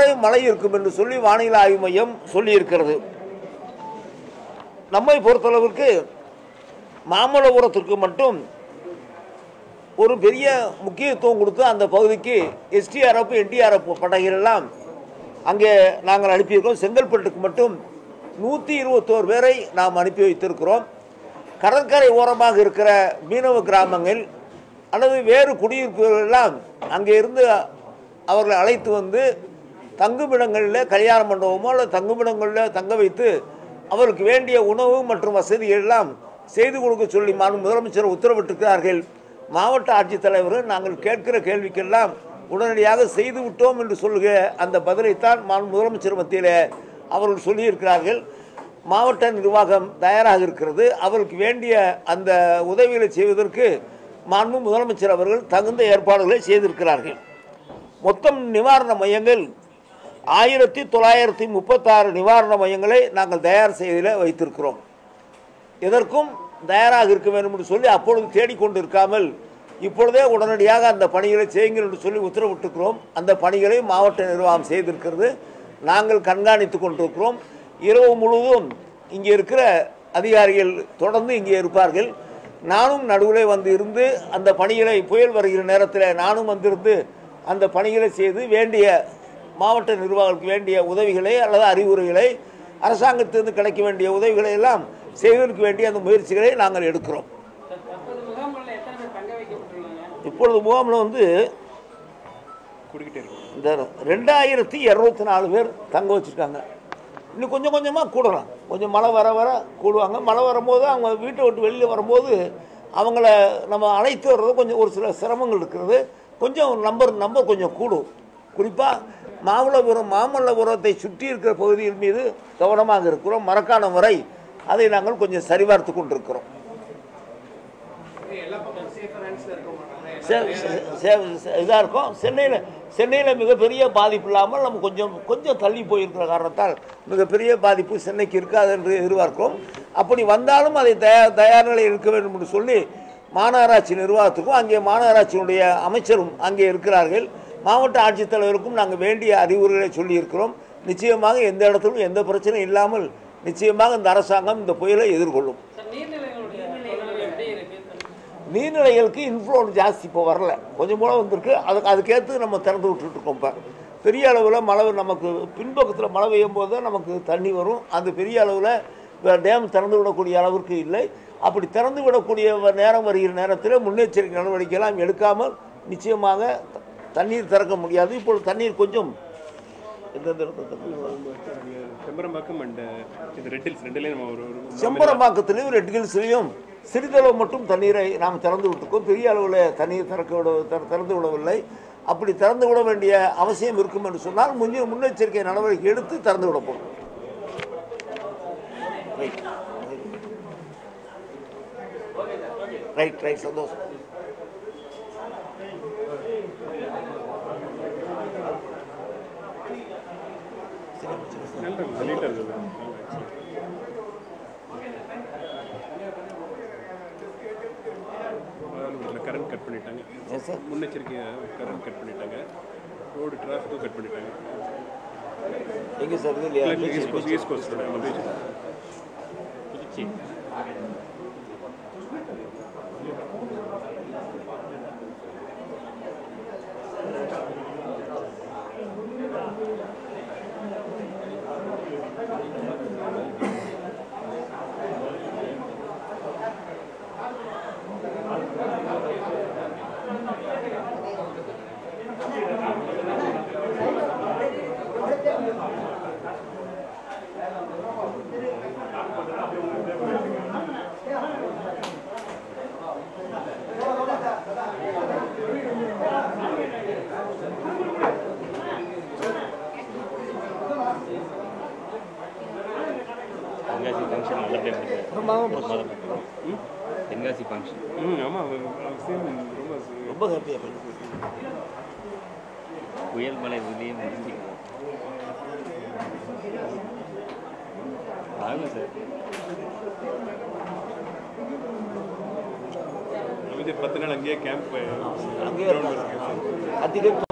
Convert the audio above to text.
வரை மழை இருக்கும் என்று சொல்லி வானிலை ஆய்வு மையம் சொல்லியிருக்கிறது நம்மை பொறுத்தளவிற்கு மாமல்லபுரத்திற்கு மட்டும் ஒரு பெரிய முக்கியத்துவம் கொடுத்து அந்த பகுதிக்கு எஸ்டிஆர்எஃப் என்டிஆர்எஃப் படைகள் எல்லாம் அங்கே நாங்கள் அனுப்பியிருக்கோம் செங்கல்பட்டுக்கு மட்டும் நூற்றி இருபத்தோரு பேரை நாம் அனுப்பி வைத்திருக்கிறோம் கடற்கரை ஓரமாக இருக்கிற மீனவ கிராமங்கள் அல்லது வேறு குடியிருப்புகள் எல்லாம் அங்கே இருந்து அவர்களை அழைத்து வந்து தங்குமிடங்களில் கல்யாண மண்டபமோ அல்லது தங்குமிடங்களில் தங்க வைத்து அவருக்கு வேண்டிய உணவு மற்றும் வசதிகள் எல்லாம் செய்து கொடுக்க சொல்லி மாண்பு முதலமைச்சர் உத்தரவிட்டிருக்கிறார்கள் மாவட்ட ஆட்சித்தலைவர் நாங்கள் கேட்கிற கேள்விக்கெல்லாம் உடனடியாக செய்து விட்டோம் என்று சொல்லுக அந்த பதிலைத்தான் மாண்பு முதலமைச்சர் மத்தியில் அவர்கள் சொல்லியிருக்கிறார்கள் மாவட்ட நிர்வாகம் தயாராக இருக்கிறது அவருக்கு வேண்டிய அந்த உதவிகளை செய்வதற்கு மாண்பு முதலமைச்சர் அவர்கள் தகுந்த ஏற்பாடுகளை செய்திருக்கிறார்கள் மொத்தம் நிவாரண மையங்கள் ஆயிரத்தி தொள்ளாயிரத்தி முப்பத்தாறு நிவாரண மையங்களை நாங்கள் தயார் செய்தில் வைத்திருக்கிறோம் எதற்கும் தயாராக இருக்க வேண்டும் என்று சொல்லி அப்பொழுது தேடிக்கொண்டு இருக்காமல் இப்பொழுதே உடனடியாக அந்த பணிகளை செய்யுங்கள் என்று சொல்லி உத்தரவிட்டிருக்கிறோம் அந்த பணிகளை மாவட்ட நிர்வாகம் செய்திருக்கிறது நாங்கள் கண்காணித்து கொண்டிருக்கிறோம் இரவு முழுவதும் இங்கே இருக்கிற அதிகாரிகள் தொடர்ந்து இங்கே இருப்பார்கள் நானும் நடுவில் வந்து இருந்து அந்த பணிகளை புயல் வருகிற நேரத்தில் நானும் வந்திருந்து அந்த பணிகளை செய்து வேண்டிய மாவட்ட நிர்வாகங்களுக்கு வேண்டிய உதவிகளை அல்லது அறிவுரைகளை அரசாங்கத்திலிருந்து கிடைக்க வேண்டிய உதவிகளை எல்லாம் செய்வதற்கு வேண்டிய அந்த முயற்சிகளை நாங்கள் எடுக்கிறோம் தற்போது முகாம்களில் எத்தனை பேர் தங்க வைக்கப்பட்டுள்ளாங்க இப்பொழுது முகாமில் வந்து கூடிக்கிட்டே இருக்கும் இந்த ரெண்டாயிரத்தி இரநூத்தி நாலு பேர் தங்க வச்சுருக்காங்க இன்னும் கொஞ்சம் கொஞ்சமாக கூடலாம் கொஞ்சம் மழை வர வர கூடுவாங்க மழை வரும்போது அவங்க வீட்டை விட்டு வெளியில் வரும்போது அவங்கள நம்ம அழைத்து வர்றது கொஞ்சம் ஒரு சில சிரமங்கள் இருக்கிறது கொஞ்சம் நம்பர் நம்பர் கொஞ்சம் கூடும் குறிப்பாக மாமல்லபுரம் மாமல்லபுரத்தை சுற்றி இருக்கிற பகுதியின் மீது கவனமாக இருக்கிறோம் மரக்காணம் வரை அதை நாங்கள் கொஞ்சம் சரிபார்த்து கொண்டிருக்கிறோம் இதாக இருக்கும் சென்னையில் சென்னையில் மிகப்பெரிய பாதிப்பு இல்லாமல் நம்ம கொஞ்சம் கொஞ்சம் தள்ளி போயிருக்கிற காரணத்தால் மிகப்பெரிய பாதிப்பு சென்னைக்கு இருக்காது என்று எதிர்பார்க்கிறோம் அப்படி வந்தாலும் அதை தயார் தயார் நிலையில் இருக்க வேண்டும் என்று சொல்லி மாநகராட்சி நிர்வாகத்துக்கும் அங்கே மாநகராட்சியினுடைய அமைச்சரும் அங்கே இருக்கிறார்கள் மாவட்ட ஆட்சித்தலைவருக்கும் நாங்கள் வேண்டிய அறிவுரைகளை சொல்லியிருக்கிறோம் நிச்சயமாக எந்த இடத்திலும் எந்த பிரச்சனையும் இல்லாமல் நிச்சயமாக இந்த அரசாங்கம் இந்த புயலை எதிர்கொள்ளும் சார் நீர்நிலைகளுடைய நிலைகள் எப்படி இருக்கு நீர்நிலைகளுக்கு இன்ஃப்ளோ ஜாஸ்தி இப்போ வரல கொஞ்சம் கூட வந்திருக்கு அதுக்கு அதுக்கேற்று நம்ம திறந்து விட்டுட்டு இருக்கோம் இப்போ பெரிய அளவில் மழை நமக்கு பின்பக்கத்தில் மழை பெய்யும் போது தான் நமக்கு தண்ணி வரும் அந்த பெரிய அளவில் டேம் திறந்து விடக்கூடிய அளவிற்கு இல்லை அப்படி திறந்து விடக்கூடிய வ- நேரம் வருகிற நேரத்தில் முன்னெச்சரிக்கை நடவடிக்கையெல்லாம் எடுக்காமல் நிச்சயமாக த- தண்ணீர் திறக்க முடியாது இப்பொழுது தண்ணீர் கொஞ்சம் எந்தெந்த இடத்துல தண்ணீர் செம்பரம்பாக்கம் அண்ட் இந்த ரெட் ஹில்ஸ் ரெண்டுலேயும் நம்ம ஒரு ஒரு செம்பரம்பாக்கத்திலையும் ரெட் ஹில்ஸ்லையும் சிறிதளவு மட்டும் தண்ணீரை நாம் திறந்து விட்டுருக்கோம் பெரிய அளவில் தண்ணீர் திறக்க விட திற- திறந்து விடவில்லை அப்படி திறந்து விட வேண்டிய அவசியம் இருக்கும் என்று சொன்னால் முன்னே முன்னெச்சரிக்கை நடவடிக்கை எடுத்து திறந்து விடப்படும் ரைட் ரைட் ரைட் சந்தோஷம் நல்ல நீட்டாக இருக்குது கரண்ட் கட் பண்ணிட்டாங்க எஸ் சார் முன்னெச்சரிக்கையாக கரண்ட் கட் பண்ணிட்டாங்க ரோடு டிராஃபிக்கும் கட் பண்ணிட்டாங்க எங்கே சார் இது இல்லையா ஈஸ்ட் கோஸ்ட் ஈஸ்ட் கோஸ்ட் நம்ம பீச் திருச்சி தென்காசி ஃபங்க்ஷன் நல்லபடியாக முடிஞ்சது ம்? தென்காசி ஃபங்க்ஷன் ம் ஆமாம் அவசியம் ரொம்ப ரொம்ப ஹாப்பியாக போயிருக்கு புயல் மலை இதுலேயே முடிஞ்சு ஆகும் சார் அமைச்சர் பத்து நாள் அங்கேயே கேம்ப் அங்கேயே இருக்காங்க அதிகம்